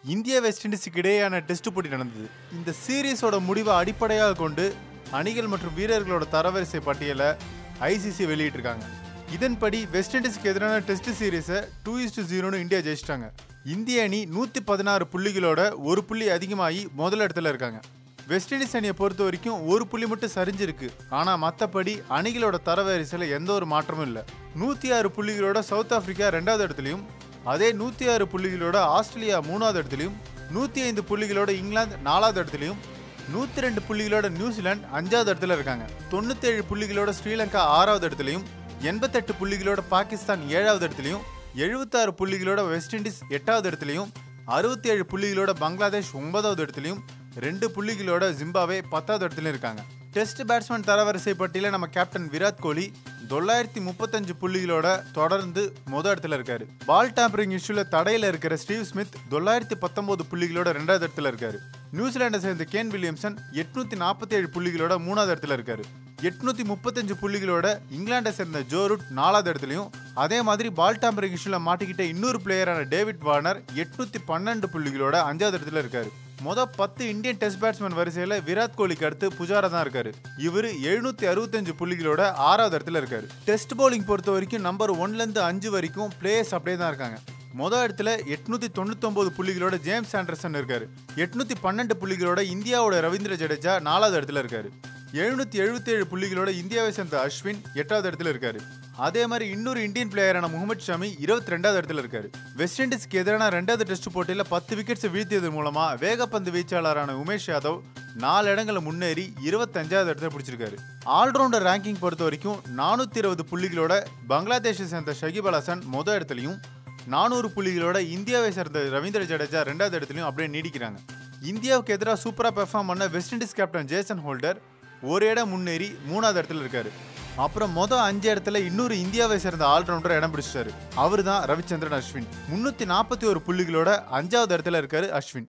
இந்திய வெஸ்ட் இண்டீஸுக்கு இடையேயான டெஸ்ட் போட்டி நடந்தது இந்த சீரீஸோட முடிவை அடிப்படையாக கொண்டு அணிகள் மற்றும் வீரர்களோட தரவரிசை பட்டியலை ஐசிசி வெளியிட்டிருக்காங்க இதன்படி வெஸ்ட் இண்டீஸ்க்கு எதிரான டெஸ்ட் சீரீஸை டூ இஸ்டு ஜீரோன்னு இந்தியா ஜெயிச்சிட்டாங்க இந்திய அணி நூற்றி பதினாறு புள்ளிகளோட ஒரு புள்ளி அதிகமாகி முதல் இடத்துல இருக்காங்க வெஸ்ட் இண்டீஸ் அணியை பொறுத்த வரைக்கும் ஒரு புள்ளி மட்டும் சரிஞ்சிருக்கு ஆனால் மற்றபடி அணிகளோட தரவரிசையில் எந்த ஒரு மாற்றமும் இல்லை நூற்றி ஆறு புள்ளிகளோட சவுத் ஆப்பிரிக்கா ரெண்டாவது இடத்துலையும் அதே நூற்றி ஆறு புள்ளிகளோட ஆஸ்திரேலியா மூணாவது இடத்துலையும் நூற்றி ஐந்து புள்ளிகளோட இங்கிலாந்து நாலாவது இடத்துலையும் நூற்றி ரெண்டு புள்ளிகளோட நியூசிலாந்து அஞ்சாவது இடத்துல இருக்காங்க தொண்ணூத்தேழு புள்ளிகளோட ஸ்ரீலங்கா ஆறாவது இடத்துலையும் எண்பத்தெட்டு புள்ளிகளோட பாகிஸ்தான் ஏழாவது இடத்துலையும் எழுபத்தாறு புள்ளிகளோட வெஸ்ட் இண்டீஸ் எட்டாவது இடத்துலையும் அறுபத்தி ஏழு புள்ளிகளோட பங்களாதேஷ் ஒன்பதாவது இடத்துலையும் ரெண்டு புள்ளிகளோட ஜிம்பாவே பத்தாவது இடத்துலையும் இருக்காங்க டெஸ்ட் பேட்ஸ்மேன் தரவரிசை பட்டியல நம்ம கேப்டன் விராட் கோலி தொள்ளாயிரத்தி முப்பத்தஞ்சு புள்ளிகளோட தொடர்ந்து முத இடத்துல இருக்காரு பால் டேம்பரிங் இஷ்யூல தடையில இருக்கிற ஸ்டீவ் ஸ்மித் தொள்ளாயிரத்தி பத்தொன்பது புள்ளிகளோட ரெண்டாவது இடத்துல இருக்காரு நியூசிலாண்டை சேர்ந்த கேன் வில்லியம்சன் எட்நூத்தி நாற்பத்தி ஏழு புள்ளிகளோட மூணாவது இடத்துல இருக்காரு எட்நூத்தி முப்பத்தஞ்சு புள்ளிகளோட இங்கிலாண்டை சேர்ந்த ஜோரூட் நாலாவது இடத்துலையும் அதே மாதிரி பால் டேம்பரிங் இஷ்யூல மாட்டிக்கிட்ட இன்னொரு பிளேயரான டேவிட் வார்னர் எட்நூத்தி பன்னெண்டு புள்ளிகளோட அஞ்சாவது இடத்துல இருக்காரு மொத பத்து இந்தியன் டெஸ்ட் பேட்ஸ்மேன் வரிசையில விராட் கோலிக்கு அடுத்து புஜாரா தான் இருக்காரு இவர் எழுநூத்தி அறுபத்தஞ்சு புள்ளிகளோட ஆறாவது இடத்துல இருக்காரு டெஸ்ட் பவுலிங் பொறுத்த வரைக்கும் நம்பர் ஒன்ல இருந்து அஞ்சு வரைக்கும் பிளேயர்ஸ் அப்படியே தான் இருக்காங்க மொதல் இடத்துல எட்நூத்தி தொண்ணூத்தொன்பது புள்ளிகளோட ஜேம்ஸ் ஆண்டர்சன் இருக்காரு எட்நூத்தி பன்னெண்டு புள்ளிகளோட இந்தியாவோட ரவீந்திர ஜடேஜா நாலாவது இடத்துல இருக்காரு எழுநூத்தி எழுபத்தி ஏழு புள்ளிகளோட இந்தியாவை சேர்ந்த அஸ்வின் எட்டாவது இடத்துல இருக்காரு அதே மாதிரி இன்னொரு இந்தியன் பிளேயரான முகமது ஷமி இருபத்தி ரெண்டாவது இடத்துல இருக்காரு வெஸ்ட் இண்டீஸ்க்கு எதிரான ரெண்டாவது டெஸ்ட் போட்டியில பத்து விக்கெட்ஸ் வீழ்த்தியது மூலமா வேகப்பந்து வீச்சாளரான உமேஷ் யாதவ் நாலு இடங்களை முன்னேறி இருபத்தஞ்சாவது இடத்துல பிடிச்சிருக்காரு ஆல்ரவுண்டர் ரேங்கிங் பொறுத்த வரைக்கும் நானூத்தி இருபது புள்ளிகளோட பங்களாதேஷை சேர்ந்த ஷகிப் அல் ஹசன் மொத இடத்துலையும் நானூறு புள்ளிகளோட இந்தியாவை சேர்ந்த ரவீந்திர ஜடேஜா ரெண்டாவது இடத்துலையும் அப்படியே நீடிக்கிறாங்க இந்தியாவுக்கு எதிராக சூப்பராக பெர்ஃபார்ம் பண்ண West Indies captain Jason Holder ஒரு இடம் முன்னேறி மூணாவது இடத்துல இருக்காரு அப்புறம் மொதல் அஞ்சு இடத்துல இன்னொரு இந்தியாவை சேர்ந்த ஆல்ரவுண்டர் இடம் பிடிச்சிட்டாரு அவர் தான் ரவிச்சந்திரன் அஸ்வின் முன்னூத்தி நாற்பத்தி ஒரு புள்ளிகளோட அஞ்சாவது இடத்துல இருக்காரு அஸ்வின்